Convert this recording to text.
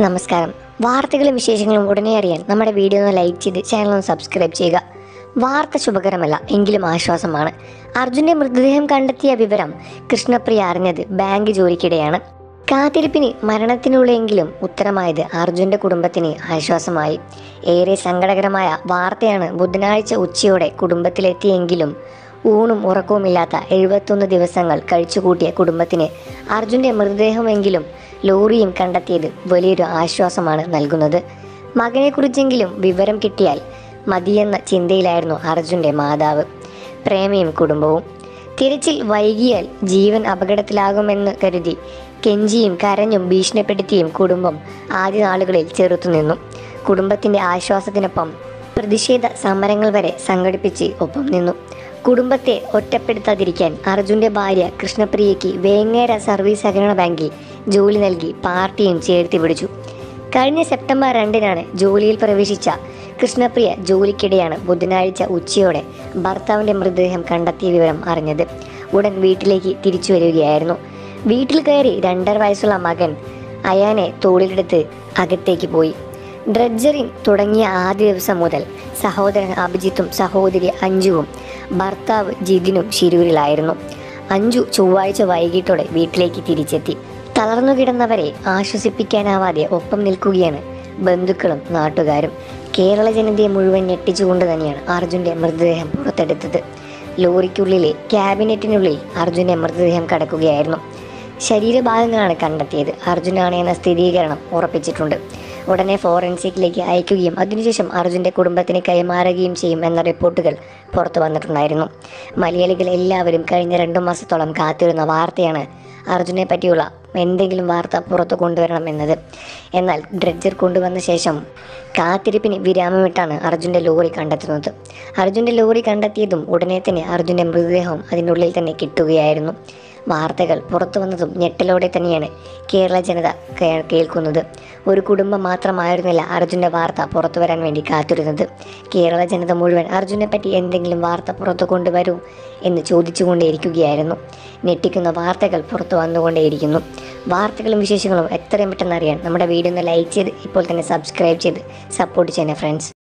നമസ്കാരം വാർത്തകളും വിശേഷങ്ങളും ഉടനെ അറിയാൻ നമ്മുടെ വീഡിയോ ഒന്ന് ലൈക്ക് ചെയ്ത് ചാനൽ ഒന്ന് സബ്സ്ക്രൈബ് ചെയ്യുക വാർത്ത ശുഭകരമല്ല എങ്കിലും ആശ്വാസമാണ് അർജുന്റെ മൃതദേഹം കണ്ടെത്തിയ വിവരം കൃഷ്ണപ്രിയ അറിഞ്ഞത് ബാങ്ക് ജോലിക്കിടെയാണ് കാത്തിരിപ്പിന് മരണത്തിനുള്ളെങ്കിലും ഉത്തരമായത് അർജുന്റെ കുടുംബത്തിന് ആശ്വാസമായി ഏറെ സങ്കടകരമായ വാർത്തയാണ് ബുധനാഴ്ച ഉച്ചയോടെ കുടുംബത്തിലെത്തിയെങ്കിലും ഊണും ഉറക്കവുമില്ലാത്ത എഴുപത്തൊന്ന് ദിവസങ്ങൾ കഴിച്ചുകൂട്ടിയ കുടുംബത്തിന് അർജുന്റെ മൃതദേഹമെങ്കിലും ലോറിയും കണ്ടെത്തിയത് വലിയൊരു ആശ്വാസമാണ് നൽകുന്നത് മകനെക്കുറിച്ചെങ്കിലും വിവരം കിട്ടിയാൽ മതിയെന്ന ചിന്തയിലായിരുന്നു അർജുന്റെ മാതാവ് പ്രേമയും കുടുംബവും തിരച്ചിൽ വൈകിയാൽ ജീവൻ അപകടത്തിലാകുമെന്ന് കരുതി കെഞ്ചിയും കരഞ്ഞും ഭീഷണിപ്പെടുത്തിയും കുടുംബം ആദ്യ നാളുകളിൽ ചെറുത്തുനിന്നു കുടുംബത്തിന്റെ ആശ്വാസത്തിനൊപ്പം പ്രതിഷേധ സമരങ്ങൾ വരെ സംഘടിപ്പിച്ച് ഒപ്പം നിന്നു കുടുംബത്തെ ഒറ്റപ്പെടുത്താതിരിക്കാൻ അർജുന്റെ ഭാര്യ കൃഷ്ണപ്രിയയ്ക്ക് വേങ്ങേര സർവീസ് സഹകരണ ബാങ്കിൽ ജോലി നൽകി പാർട്ടിയും ചേർത്തി പിടിച്ചു കഴിഞ്ഞ സെപ്റ്റംബർ രണ്ടിനാണ് ജോലിയിൽ പ്രവേശിച്ച കൃഷ്ണപ്രിയ ജോലിക്കിടെയാണ് ബുധനാഴ്ച ഉച്ചയോടെ ഭർത്താവിന്റെ മൃതദേഹം കണ്ടെത്തിയ വിവരം അറിഞ്ഞത് ഉടൻ വീട്ടിലേക്ക് തിരിച്ചു വരികയായിരുന്നു വീട്ടിൽ കയറി രണ്ടര വയസ്സുള്ള മകൻ അയാനെ തോളിലെടുത്ത് അകത്തേക്ക് പോയി ഡ്രഡ്ജറിങ് തുടങ്ങിയ ആദ്യ ദിവസം മുതൽ സഹോദരൻ അഭിജിത്തും സഹോദരി അഞ്ജുവും ഭർത്താവ് ജിതിനും ശിരൂരിലായിരുന്നു അഞ്ജു ചൊവ്വാഴ്ച വൈകിട്ടോടെ വീട്ടിലേക്ക് തിരിച്ചെത്തി തളർന്നു കിടന്നവരെ ആശ്വസിപ്പിക്കാനാവാതെ ഒപ്പം നിൽക്കുകയാണ് ബന്ധുക്കളും നാട്ടുകാരും കേരള ജനതയെ മുഴുവൻ ഞെട്ടിച്ചുകൊണ്ട് തന്നെയാണ് അർജുന്റെ മൃതദേഹം പുറത്തെടുത്തത് ലോറിക്കുള്ളിലെ ക്യാബിനറ്റിനുള്ളിൽ അർജുന്റെ മൃതദേഹം കടക്കുകയായിരുന്നു ശരീരഭാഗങ്ങളാണ് കണ്ടെത്തിയത് അർജുനാണ് എന്ന സ്ഥിരീകരണം ഉറപ്പിച്ചിട്ടുണ്ട് ഉടനെ ഫോറൻസിക്കിലേക്ക് അയക്കുകയും അതിനുശേഷം അർജുന്റെ കുടുംബത്തിന് കൈമാറുകയും ചെയ്യും എന്ന റിപ്പോർട്ടുകൾ പുറത്തു വന്നിട്ടുണ്ടായിരുന്നു മലയാളികൾ എല്ലാവരും കഴിഞ്ഞ രണ്ടു മാസത്തോളം കാത്തിരുന്ന വാർത്തയാണ് അർജുനെ പറ്റിയുള്ള എന്തെങ്കിലും വാർത്ത പുറത്തു കൊണ്ടുവരണം എന്നത് എന്നാൽ ഡ്രഡ്ജർ കൊണ്ടുവന്ന ശേഷം കാത്തിരിപ്പിന് വിരാമമിട്ടാണ് അർജുന്റെ ലോറി കണ്ടെത്തുന്നത് അർജുന്റെ ലോറി കണ്ടെത്തിയതും ഉടനെ തന്നെ അർജുന്റെ മൃതദേഹം അതിനുള്ളിൽ തന്നെ കിട്ടുകയായിരുന്നു വാർത്തകൾ പുറത്തു വന്നതും ഞെട്ടലോടെ തന്നെയാണ് കേരള ജനത കേ- കേൾക്കുന്നത് ഒരു കുടുംബം മാത്രമായിരുന്നില്ല അർജുൻ്റെ വാർത്ത പുറത്തു വരാൻ വേണ്ടി കാത്തിരുന്നത് കേരള ജനത മുഴുവൻ അർജുനെ പറ്റി എന്തെങ്കിലും വാർത്ത പുറത്തു കൊണ്ടുവരൂ എന്ന് ചോദിച്ചുകൊണ്ടേയിരിക്കുകയായിരുന്നു ഞെട്ടിക്കുന്ന വാർത്തകൾ പുറത്തു വന്നുകൊണ്ടേയിരിക്കുന്നു വാർത്തകളും വിശേഷങ്ങളും എത്രയും പെട്ടെന്ന് അറിയാൻ നമ്മുടെ വീഡിയോ ഒന്ന് ലൈക്ക് ചെയ്ത് ഇപ്പോൾ തന്നെ സബ്സ്ക്രൈബ് ചെയ്ത് സപ്പോർട്ട് ചെയ്യണേ ഫ്രണ്ട്സ്